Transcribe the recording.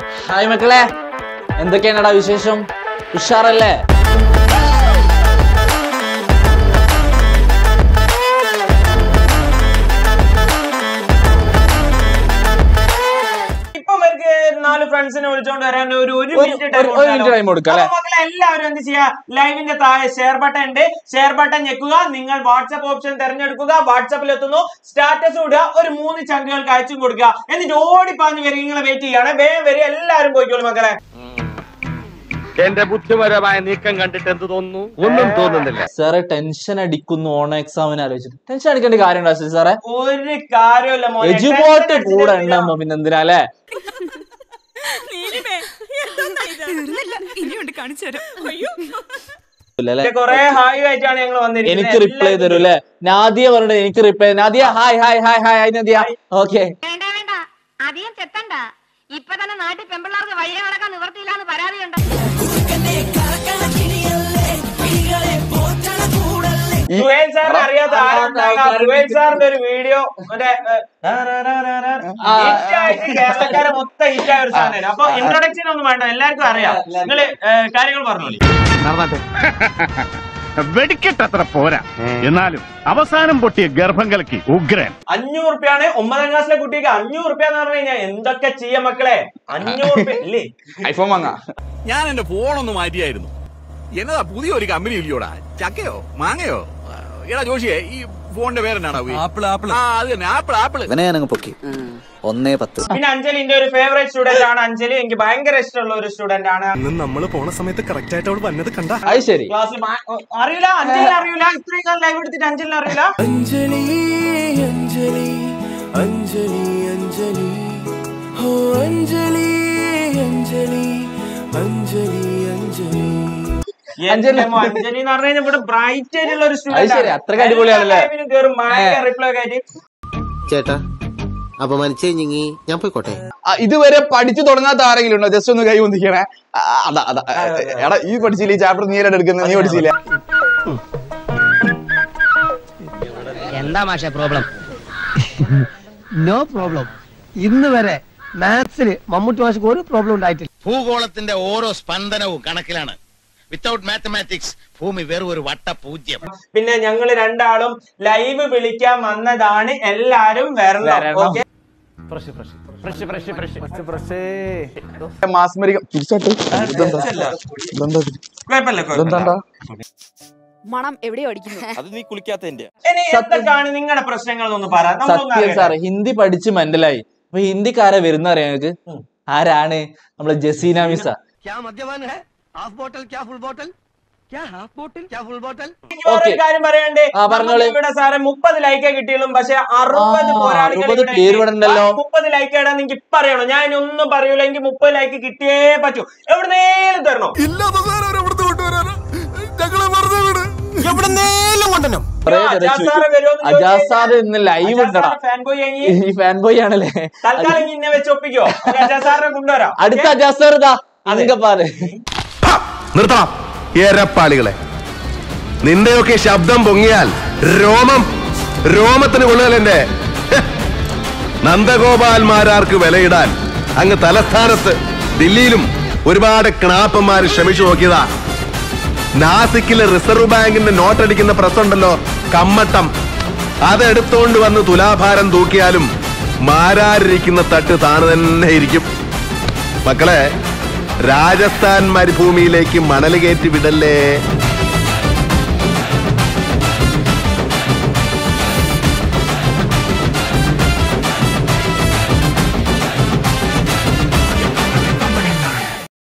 Hi മക്കളെ എന്തൊക്കെയാണടാ വിശേഷം ഉഷാറല്ലേ ഇപ്പൊ ഇവർക്ക് നാല് ഫ്രണ്ട്സിനെ വിളിച്ചോണ്ട് വരാൻ ഒരു ഒരു ഒരു- മിനിറ്റ് ഒരു- ഒരു minute time കൊടുക്കാം, അല്ലേ? മക്കളെ എല്ലാവരും എന്ത് ചെയ്യാ ലൈവിന്റെ താഴെ ഷെയർ ബട്ടൺ ഉണ്ട് ഷെയർ ബട്ടൺ ഞെക്കുക നിങ്ങൾ വാട്സ്ആപ്പ് ഓപ്ഷൻ തിരഞ്ഞെടുക്കുക വാട്സാപ്പിൽ എത്തുന്നു സ്റ്റാറ്റസ് ഇടുക ഒരു മൂന്ന് ചങ്കുകൾക്ക് അയച്ചും കൊടുക്കുക എന്നിട്ട് ഓടിപ്പാഞ്ഞ് വരും നിങ്ങളെ വെയിറ്റ് ചെയ്യാണ് വേഗം വരും എല്ലാവരും പോയിക്കോളൂ മക്കളെ എന്റെ ബുദ്ധിപരമായ നീക്കം കണ്ടിട്ട് എന്ത് തോന്നുന്നു ഒന്നും തോന്നുന്നില്ല സാറെ ടെൻഷൻ അടിക്കുന്നു ഓണ എക്സാമിന് ആലോചിച്ചിട്ട് ടെൻഷൻ അടിക്കേണ്ട കാര്യം ഉണ്ടോ സാറേ ഒരു കാര്യമില്ല മോനെ. എജുപോട്ട് Tension കൂടെ അടിച്ചിട്ട് ഉണ്ടാകുമ്പോ പിന്നെ എന്തിനാ അല്ലേ തീർന്നില്ല ഇനിയുണ്ട് കാണിച്ചു തരാം അയ്യോ അല്ലേ കൊറേ ഹായ് ആയിട്ടാണ് ഞങ്ങൾ വന്നിരിക്കുന്നത് എനിക്ക് റിപ്ലൈ തരൂ അല്ലേ നാദിയ പറഞ്ഞത് എനിക്ക് reply Nadia hi hi hi hi hi Nadia okay വേണ്ട വേണ്ട അധികം ചെത്തണ്ട ഇപ്പൊ തന്നെ നാട്ടിൽ പെമ്പിള്ളാർക്ക് വഴിയെ നടക്കാൻ നിവർത്തിയില്ലാന്ന് പരാതിയുണ്ട് സുഹേൽ സാറിന് അറിയാത്ത ആരുണ്ടാകാം സുഹേൽ സാറിന്റെ ഒരു വീഡിയോ മറ്റേ ഹിറ്റായിട്ട് കേരളക്കാരെ മൊത്തം ഹിറ്റായ ഒരു സാധനം അപ്പൊ ഇൻട്രൊഡക്ഷൻ ഒന്നും വേണ്ട എല്ലാവർക്കും അറിയാം നിങ്ങള് കാര്യങ്ങൾ പറഞ്ഞോളി വെടിക്കെട്ടത്ര പോരാ എന്നാലും അവസാനം പൊട്ടിയ ഗർഭം കലക്കി ഉഗ്രൻ അഞ്ഞൂറ് റുപ്യാണ് ഒമ്പതാം ക്ലാസ്സിലെ കുട്ടിക്ക് അഞ്ഞൂറ് റുപ്യ എന്ന് പറഞ്ഞു കഴിഞ്ഞാൽ എന്തൊക്കെ ചെയ്യാം മക്കളെ അഞ്ഞൂറ് റുപ്യ ഇല്ലേ ഐഫോൺ വാങ്ങാം ഞാൻ എന്റെ ഫോണൊന്ന് മാറ്റിയായിരുന്നു എന്നതാ പുതിയൊരു കമ്പനി ഇല്ലയോടാ ചക്കയോ മാങ്ങയോ ആ, എടാ ജോഷിയെ ഈ ഫോണിന്റെ പേരെന്നാടാ ആപ്പിൾ ആപ്പിൾ ആ അത് തന്നെ ആപ്പിൾ ആപ്പിൾ ഇവനെ ഞാനങ്ങ് പൊക്കി ഒന്നേ പത്ത് പിന്നെ അഞ്ജലിന്റെ ഒരു ഫേവറേറ്റ് സ്റ്റുഡന്റ് ആണ് അഞ്ജലി എനിക്ക് ഭയങ്കര ഇഷ്ടമുള്ള ഒരു സ്റ്റുഡന്റ് ആണ് നമ്മള് പോണ സമയത്ത് കറക്റ്റ് ആയിട്ട് അവള് വന്നത് കണ്ട അത് ശരി ക്ലാസ്സിൽ അറിയില്ല അഞ്ജലി അറിയില്ല ഇത്രയും കാലം ലൈവ് എടുത്തിട്ട് അഞ്ജലിനെ അറിയില്ല അഞ്ജലി അഞ്ജലി അഞ്ജലി അഞ്ജലി ഓ അഞ്ജലി അഞ്ജലി അഞ്ജലി അഞ്ജലി അഞ്ജലി അഞ്ജലി എന്ന് പറഞ്ഞു കഴിഞ്ഞാൽ ഇവിടെ ബ്രൈറ്റ് ആയിട്ടുള്ള ഒരു അത് ശരി, അത്രയ്ക്ക് അടിപൊളിയാണല്ലേ? കയറും ഭയങ്കര റിപ്ലൈ ഒക്കെ ആയിട്ട് ചേട്ടാ അപമാനിച്ചേ ഞങ്ങി ഞാൻ പോയിക്കോട്ടെ ഇതുവരെ പഠിച്ചു തുടങ്ങാത്ത ആരെങ്കിലും ഉണ്ടോ ജസ്റ്റ് ഒന്ന് കൈ പൊന്തിക്കണേ ആ, അതാ അതാ എടാ ഈ പഠിച്ചില്ല ഈ ചാപ്റ്റർ നീ ആയിട്ട് എടുക്കുന്നത് നീ പഠിച്ചില്ല എന്താ മാഷ പ്രോബ്ലം നോ പ്രോബ്ലം ഇന്ന് വരെ മാത്സിന് മമ്മൂട്ടി മാഷക്ക് ഒരു പ്രോബ്ലം ഉണ്ടായിട്ടില്ല ഭൂഗോളത്തിന്റെ ഓരോ സ്പന്ദനവും കണക്കിലാണ് വിത്തൗട്ട് മാത്തമാറ്റിക്സ് ഭൂമി വെറും ഒരു വട്ട പൂജ്യം പിന്നെ ഞങ്ങൾ രണ്ടാളും ലൈവ് വിളിക്കാൻ വന്നതാണ് എല്ലാരും വരണം വരണം. ഓക്കെ മാസ്മരികം തിരിച്ചോട്ട് ഇതെന്താ ഇതെന്താ ഇത്? കുഴപ്പമില്ല ഇതെന്താണ്ടാ മണം എവിടെയോ അടിക്കുന്നു അത് നീ കുളിക്കാത്തതിന്റെ ഇനി എന്തൊക്കെയാണ് നിങ്ങളുടെ പ്രശ്നങ്ങൾ എന്നൊന്ന് പറ നമ്മളൊന്ന് സത്യം അറിയണം. സാറേ ഹിന്ദി പഠിച്ച് മെന്റലായി അപ്പൊ ഹിന്ദിക്കാരെ വരുന്ന അറിയാം ഞങ്ങൾക്ക് ആരാണ് നമ്മളെ ജസീന മിസ ക്യാ മദ്യപാൻ ഹെ ഹാഫ് ബോട്ടൽ ക്യാ ഫുൾ ബോട്ടൽ ക്യാ ഹാഫ് ബോട്ടൽ ക്യാ ഫുൾ ബോട്ടൽ എനിക്ക് വേറൊരു Okay. കാര്യം പറയണ്ടേ ആ, പറഞ്ഞോളൂ. നമുക്ക് ഇവിടെ സാറേ മുപ്പത് ലൈക്കേ കിട്ടിയുള്ളൂ പക്ഷെ അറുപത് ആ, പോരാളികൾ 60 ഇവിടെ പേര് ഇവിടെ ഉണ്ടല്ലോ. മുപ്പത് ലൈക്ക് ഇടാൻ എനിക്ക് പറയണോ ഞാൻ ഇനി ഒന്നും പറയൂല എനിക്ക് മുപ്പത് ലൈക്ക് കിട്ടിയേ പറ്റൂ എവിടുന്നേലും തരണോ കുറേ തെരച്ചു. അജാസ് സാറ് ഇന്ന് ലൈവ് ഉണ്ടടാ ഫാൻ ബോയ് ഈ ഫാൻ ബോയ് ആണല്ലേ തൽക്കാലം ഇനി ഇന്നെ വെച്ച് ഒപ്പിക്കോ സാറിനെ കൊണ്ടുവരാം അടുത്ത അജാസ് സാർ ഇതാ അതൊക്കെ പാറ് നിർത്തണം ഏരപ്പാളികളെ നിന്റെയൊക്കെ ശബ്ദം പൊങ്ങിയാൽ രോമം രോമത്തിന് കൊള്ളുകയല്ലേ നന്ദഗോപാൽമാരാർക്ക് വിലയിടാൻ അങ്ങ് തലസ്ഥാനത്ത് ദില്ലിയിലും ഒരുപാട് ക്ണാപ്പന്മാർ ശ്രമിച്ചു നോക്കിയതാ നാസിക്കിലെ റിസർവ് ബാങ്കിന്റെ നോട്ടടിക്കുന്ന പ്രസ് ഉണ്ടല്ലോ കമ്മട്ടം അതെടുത്തോണ്ട് വന്ന് തുലാഭാരം തൂക്കിയാലും മാരാരിരിക്കുന്ന തട്ട് താണു തന്നെ ഇരിക്കും മക്കളെ രാജസ്ഥാൻ മരുഭൂമിയിലേക്ക് മണൽ കയറ്റി വിടല്ലേ